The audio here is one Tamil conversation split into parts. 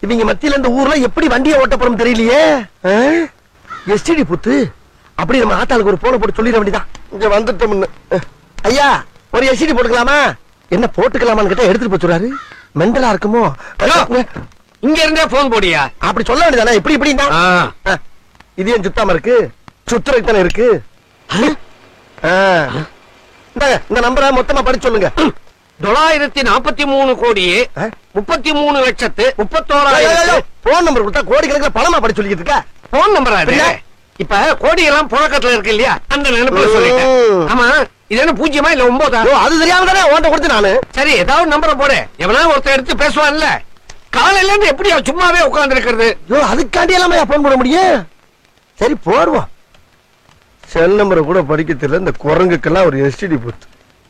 இவங்க மத்தியில இந்த ஊர்ல எப்படி வண்டியை ஓட்ட போறோம் தெரியலையே எஸ்டிடி புத்து அப்படி நம்ம ஆத்தாளுக்கு ஒரு போன போட்டு சொல்லிட வேண்டியதான் இங்க வந்துட்டோம்னு அஹ். ஐயா ஒரு எஸ்டிடி போட்டுக்கலாமா என்ன போட்டுக்கலாமான்னு கேட்டா எடுத்துட்டு போச்சுறாரு மெண்டலா இருக்குமோ ஹலோ. இங்க இருந்தே போன் போடியா அப்படி சொல்ல வேண்டியதானே இப்படி இப்படின்னா ஆ. அஹ். இது ஏன் சுத்தாம இருக்கு சுத்துறதுக்கு தானே இருக்கு ஆ. இந்தாங்க, இந்த நம்பரை மொத்தமா படிச்சு சொல்லுங்க தொள்ளாயிரத்தி நாற்பத்தி மூணு கோடியே ஆ? முப்பத்தி மூணு லட்சத்து முப்பத்தோராயிரத்து போன் நம்பர் கொடுத்தா கோடிக்கணக்கில் பணமா படிச்சு சொல்லிக்கிட்டு இருக்க போன் நம்பரா அது பின்ன? இப்ப கோடி எல்லாம் புழக்கத்துல இருக்கு இல்லையா அந்த நினைப்புல ம். சொல்லிட்டேன் ஆமா இது என்ன பூஜ்யமா இல்ல ஒன்பதா ஐயோ, அது தெரியாம தானே ஓட்ட கொடுத்து நானு சரி ஏதாவது நம்பரை போடு எவனா ஒருத்தன் எடுத்து பேசுவான்ல காலையில இருந்து எப்படியா சும்மாவே உட்கார்ந்து இருக்கிறது ஐயோ அதுக்காண்டி எல்லாம் போன் பண்ண முடியும் சரி போடுவோம் செல் நம்பரை கூட படிக்க தெரியல இந்த குரங்குக்கெல்லாம் ஒரு எஸ்டிடி போத்து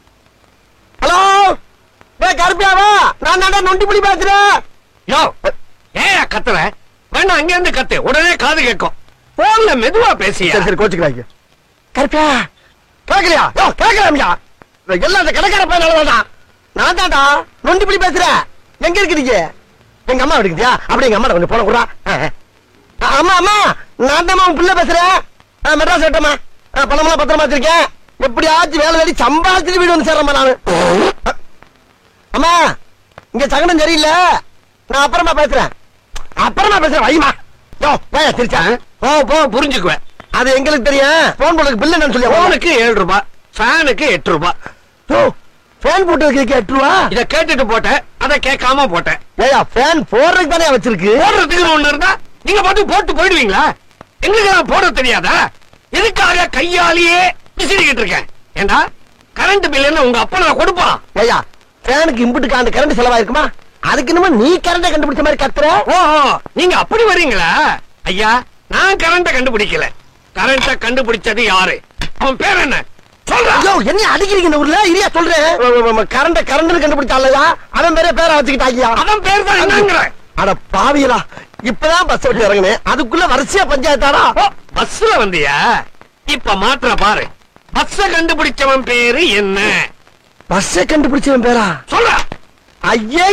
ஹலோ டேய் கருப்பியாவா நான் தாண்டா நொண்டி புடி பேசுறேன் யோ ஏயா கத்துற வேணா அங்க இருந்து கத்து உடனே காது கேட்கும் போன்ல மெதுவா பேசியா சரி சரி கோச்சுக்கிறாங்க கருப்பியா கேட்கலையா யோ கேட்கலாமியா எல்லாம் அந்த கடைக்கார பையனாலதான் நான் தாண்டா நொண்டி புடி பேசுறேன் எங்க இருக்கிறீங்க எங்க அம்மா எடுக்குதியா அப்படி எங்க அம்மா கொஞ்சம் போன கூட அம்மா அம்மா நான் தான் உன் பிள்ளை பேசுறேன் ஆ, மெட்ராஸ் விட்டம்மா பணமெல்லாம் பத்திரமா வச்சிருக்கேன் எப்படியாச்சும் வேலை வேலை சம்பாதிச்சுட்டு வீடு வந்து சேர்றேம்மா நானு அம்மா இங்க சகனம் சரியில்லை நான் அப்புறமா பேசுறேன் அப்புறமா பேசுறேன் வைமா யோ வேயா திருச்சா போ போ புரிஞ்சுக்குவேன் அது எங்களுக்கு தெரியும் போன் போடுறதுக்கு பில் என்னன்னு சொல்லி போனுக்கு ஏழு ரூபாய் ஃபேனுக்கு எட்டு ரூபாய் ஃபேன் போட்டதுக்கு எட்டு ரூபா இத கேட்டுட்டு போட்டேன் அத கேட்காம போட்டேன் ஏயா ஃபேன் போடுறதுக்கு தானே வச்சிருக்கு போடுறதுக்கு ஒண்ணு இருந்தா நீங்க பாட்டு போட்டு போயிடுவீங்களா எங்களுக்கு நான் போட தெரியாதா எதுக்காக கையாலேயே விசிறிக்கிட்டு இருக்கேன் ஏண்டா கரண்ட் பில் என்ன உங்க அப்பா நான் கொடுப்பான் ஏயா ஃபேனுக்கு இம்புட்டுக்கு அந்த கரண்ட் செலவாயிருக்குமா அதுக்கு என்னமோ நீ கரண்ட கண்டுபிடிச்ச மாதிரி கத்துற ஓ நீங்க அப்படி வர்றீங்களா ஐயா நான் கரண்ட கண்டுபிடிக்கல கரண்ட கண்டுபிடிச்சது யாரு அவன் பேர் என்ன சொல்றா ஐயோ என்ன அடிக்கிறீங்க இந்த ஊர்ல இரியா சொல்றேன் கரண்ட கரண்ட் கண்டுபிடிச்சாலயா அவன் பேரே பேரை வச்சுக்கிட்டாங்கயா அவன் பேர் தான் என்னங்கிற அட பாவியலா இப்பதான் பஸ் விட்டு இறங்குனேன் அதுக்குள்ள வரிசையா பஞ்சாயத்தாரா ஓ, பஸ்ல வந்தியா இப்ப மாற்ற பாரு பஸ்ஸ கண்டுபிடிச்சவன் பேரு என்ன பஸ்ஸை கண்டுபிடிச்சவன் பேரா சொல்றா ஐயே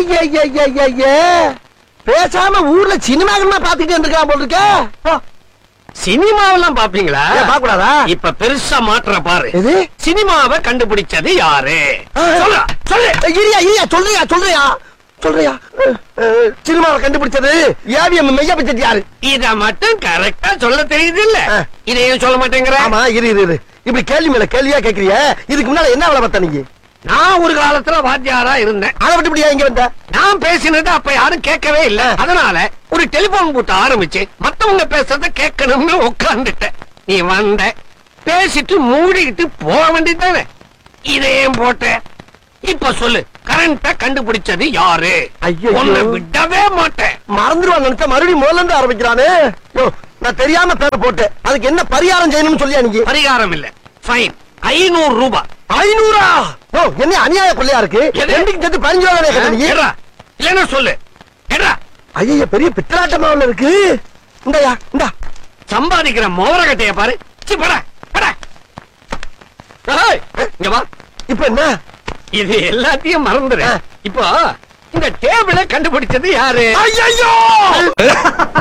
பேசாம ஊர்ல சினிமா பாத்துக்கிட்டு இருந்திருக்கான் போல இருக்க போ. சினிமாவெல்லாம் பாப்பீங்களா ஏன் பார்க்க கூடாதா? இப்ப பெருசா மாற்ற பாரு எது சினிமாவை கண்டுபிடிச்சது யாரு ஆ. சொல்றா சொல்லு இரியா இரியா சொல்றியா சொல்றியா சொல்றியா அஹ், அஹ், சினிமாவை கண்டுபிடிச்சது ஏவிஎம் மெய்யா பட்ஜெட் யாரு இத மட்டும் கரெக்டா சொல்ல தெரியுது இல்ல ஆ. இதையும் சொல்ல மாட்டேங்கிற ஆமா இரு இரு இரு இப்படி கேள்வி மேல கேள்வியா கேக்குறிய இதுக்கு முன்னால என்ன வேலை பார்த்த நீங்க நான் ஒரு காலத்துல வாத்தியாரா இருந்தேன் அதை விட்டு இப்படியா இங்க வந்த நான் பேசினது அப்ப யாரும் கேட்கவே இல்ல அதனால ஒரு டெலிபோன் பூத்த ஆரம்பிச்சு மத்தவங்க பேசுறத கேட்கணும்னு உட்கார்ந்துட்டேன் நீ வந்த பேசிட்டு மூடிக்கிட்டு போக வேண்டியதானே இதையும் போட்ட இப்ப சொல்லு கரண்ட கண்டுபிடிச்சது யாரு ஐயையோ. உன்னை விடவே மாட்டேன் மறந்துருவான் நினைச்சா மறுபடியும் முதல்ல இருந்து ஆரம்பிக்கிறானே யோ, நான் தெரியாம பேரை போட்டேன் அதுக்கு என்ன பரிகாரம் செய்யணும்னு சொல்லியா நீங்க பரிகாரம் இல்ல ஃபைன் ஐநூறு ரூபாய் ஐநூறா ஓ என்ன அநியாய கொள்ளையா இருக்கு எது? ரெண்டுக்கு சேர்த்து பதினஞ்சு ரூபா தானே கேட்ட நீ ஏறா இல்லன்னா சொல்லு ஏறா ஐயா பெரிய பித்தலாட்டமா உள்ள இருக்கு இந்தாயா இந்தா சம்பாதிக்கிற மோரகட்டைய பாரு சி, போடா, போடா. ஏய், இங்க வா இப்ப என்ன இது எல்லாத்தையும் மறந்துரு ஆ. இப்போ இந்த டேபிள கண்டுபிடிச்சது யாரு ஐயோ